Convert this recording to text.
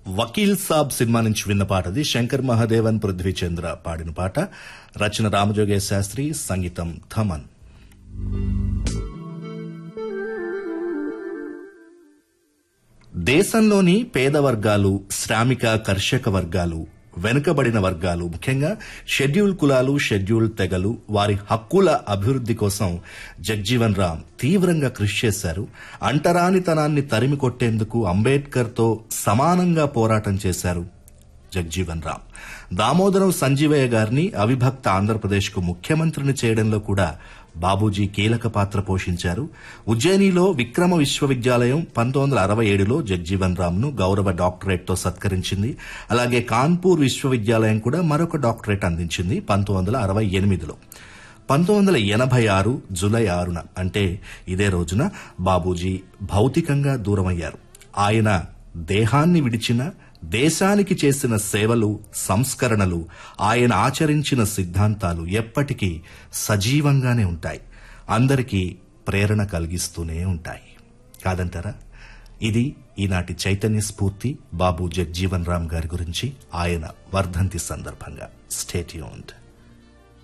వకీల్ సాబ్ cinema నుంచి విన్న పాటది శంకర్ మహాదేవన్ పృథ్వీ చంద్ర పాడిన పాట రచన రామజోగేశ్ శాస్త్రి సంగీతం థమన్ దేశంలోని పేద వర్గాలు శ్రామిక కర్షక వర్గాలు వెనుకబడిన వర్గాలు ముఖ్యంగా షెడ్యూల్ కులాలు షెడ్యూల్ తెగలు వారి హక్కుల అభివృద్ది కోసం జగ్జీవన్ రామ్ తీవ్రంగా కృషి చేశారు అంటరానితనాన్ని తరిమి కొట్టేందుకు అంబేద్కర్తో సమానంగా పోరాటం చేశారు జగ్జీవన్ రామ్ దామోదరం సంజీవయ్య గారిని అవిభక్త ఆంధ్రప్రదేశ్కు ముఖ్యమంత్రిని చేయడంలో కూడా బాబూజీ కీలక పాత్ర పోషించారు ఉజ్జయినిలో విక్రమ విశ్వవిద్యాలయం పంతొమ్మిది వందల అరవై ఏడులో జగ్జీవన్ రామ్ను గౌరవ డాక్టరేట్తో సత్కరించింది అలాగే కాన్పూర్ విశ్వవిద్యాలయం కూడా మరొక డాక్టరేట్ అందించింది పంతొమ్మిది వందల అరవై ఎనిమిదిలో పంతొమ్మిది వందల ఎనభై ఆరు జులై ఆరున అంటే ఇదే రోజున బాబూజీ భౌతికంగా దూరమయ్యారు ఆయన దేహాన్ని విడిచిన దేశానికి చేసిన సేవలు సంస్కరణలు ఆయన ఆచరించిన సిద్ధాంతాలు ఎప్పటికీ సజీవంగానే ఉంటాయి అందరికీ ప్రేరణ కలిగిస్తూనే ఉంటాయి కాదంటారా ఇది ఈనాటి చైతన్య స్ఫూర్తి బాబు జగ్జీవన్ రామ్ గారి గురించి ఆయన వర్ధంతి సందర్భంగా స్టేట్యూన్డ్